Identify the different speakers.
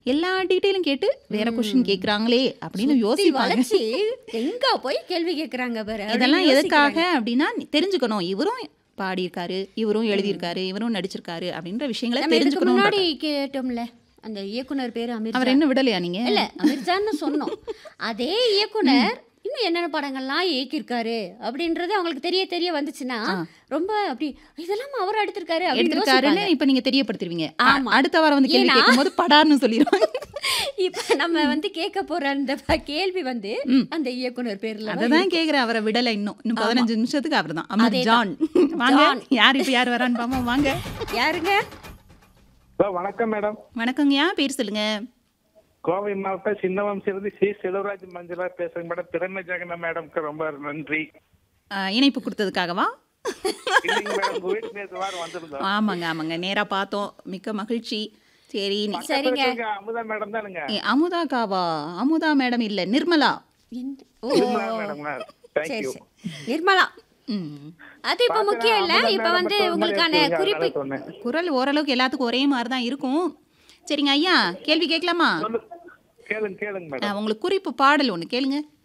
Speaker 1: எல்லா டீட்டெயிலும் கேட்டு வேற கொஸ்டின் கேக்குறாங்களே அப்படின்னு
Speaker 2: சுத்தி
Speaker 1: யோசிப்பாங்க
Speaker 2: வளைச்சு எங்க போய் கேள்வி கேக்குறாங்க பாரு அப்படின்னு
Speaker 1: இதெல்லாம் எதுக்காக
Speaker 2: யோசிக்கிறாங்க.
Speaker 1: அப்படின்னா தெரிஞ்சுக்கணும் இவரும் பாடியிருக்காரு இவரும் எழுதியிருக்காரு இவரும் நடிச்சிருக்காரு அப்படின்ற விஷயங்களை
Speaker 2: நம்ம இதுக்கு
Speaker 1: தெரிஞ்சுக்கணும்
Speaker 2: முன்னாடி கேட்டோம்ல அந்த இயக்குனர் பேரு அமீர்
Speaker 1: அவர்
Speaker 2: ஜான்.
Speaker 1: என்ன விடலையா நீங்க
Speaker 2: இல்ல அமீர்ஜான்னு சொன்னோம் அதே இயக்குனர் இன்னும் என்னென்ன படங்கள்லாம் இயக்கியிருக்காரு அப்படின்றது அவங்களுக்கு தெரிய தெரிய வந்துச்சுன்னா
Speaker 1: ஆ.
Speaker 2: ரொம்ப அப்படி இதெல்லாம் அவர் எடுத்திருக்காரு அப்படின்னு
Speaker 1: எடுத்திருக்காருன்னு
Speaker 2: யோசிப்பாங்க.
Speaker 1: இப்ப நீங்க தெரியப்படுத்திருவீங்க அ-
Speaker 2: ஆமா.
Speaker 1: அடுத்த வாரம் வந்து கேள்வி
Speaker 2: ஏன்னா-
Speaker 1: கேட்கும்போது படார்னு சொல்லிடுவாங்க
Speaker 2: இப்ப நம்ம வந்து கேட்க போற அந்த ப- கேள்வி வந்து
Speaker 1: ம்.
Speaker 2: அந்த இயக்குனர் பேர்ல தான்
Speaker 1: அததான் கேக்குறேன் அவரை விடல இன்னும் இன்னும்
Speaker 2: ஆமா.
Speaker 1: பதினஞ்சு நிமிஷத்துக்கு அவர் தான் அமர்
Speaker 2: அதேதான்.
Speaker 1: ஜான் வாங்க
Speaker 2: ஜான்.
Speaker 1: யார் இப்ப யார் வரான்னு பாப்போம் வாங்க
Speaker 2: இருக்கு. யாருங்க
Speaker 3: ஹலோ வணக்கம் மேடம்
Speaker 1: வணக்கங்கய்யா பேர் சொல்லுங்க
Speaker 3: கோவை மாவட்டம் சின்னவம்சிலிருந்து சி செல்வராஜ் மஞ்சளா பேசுறேங்க மேடம் திறமை ஜெகன மேடம்க்கு ரொம்ப நன்றி
Speaker 1: ஆ, இணைப்பு கொடுத்ததுக்காகவா
Speaker 3: இல்லைங்க மேடம் உங்க வீட்டுக்கு நேற்று வாரம் வந்திருந்தோம்
Speaker 1: ஆமாங்க ஆமாங்க நேரா பார்த்தோம் மிக்க மகிழ்ச்சி சரி நீ-
Speaker 2: சரிங்க.
Speaker 3: பக்கத்துல இருக்க அமுதா மேடம் தானுங்க
Speaker 1: ஏ, அமுதாக்காவா அமுதா மேடம் இல்ல நிர்மலா
Speaker 2: இந்த- ஓ
Speaker 3: நிர்மலா மேடம்
Speaker 2: சரி
Speaker 3: தேங்க்யூ
Speaker 2: சரி நிர்மலா
Speaker 1: ம்.
Speaker 2: அது இப்ப முக்கியம் இல்ல இப்ப வந்து உங்களுக்கான குறிப்பு
Speaker 3: சொன்னேன்
Speaker 1: குரல் ஓரளவுக்கு எல்லாத்துக்கும் ஒரே மாதிரி தான் இருக்கும் சரிங்க ஐயா கேள்வி கேட்கலாமா
Speaker 3: சொல்லு கேளுங்க கேளுங்க
Speaker 1: ஆ,
Speaker 3: மேடம்
Speaker 1: உங்களுக்கு குறிப்பு பாடல் ஒன்று கேளுங்க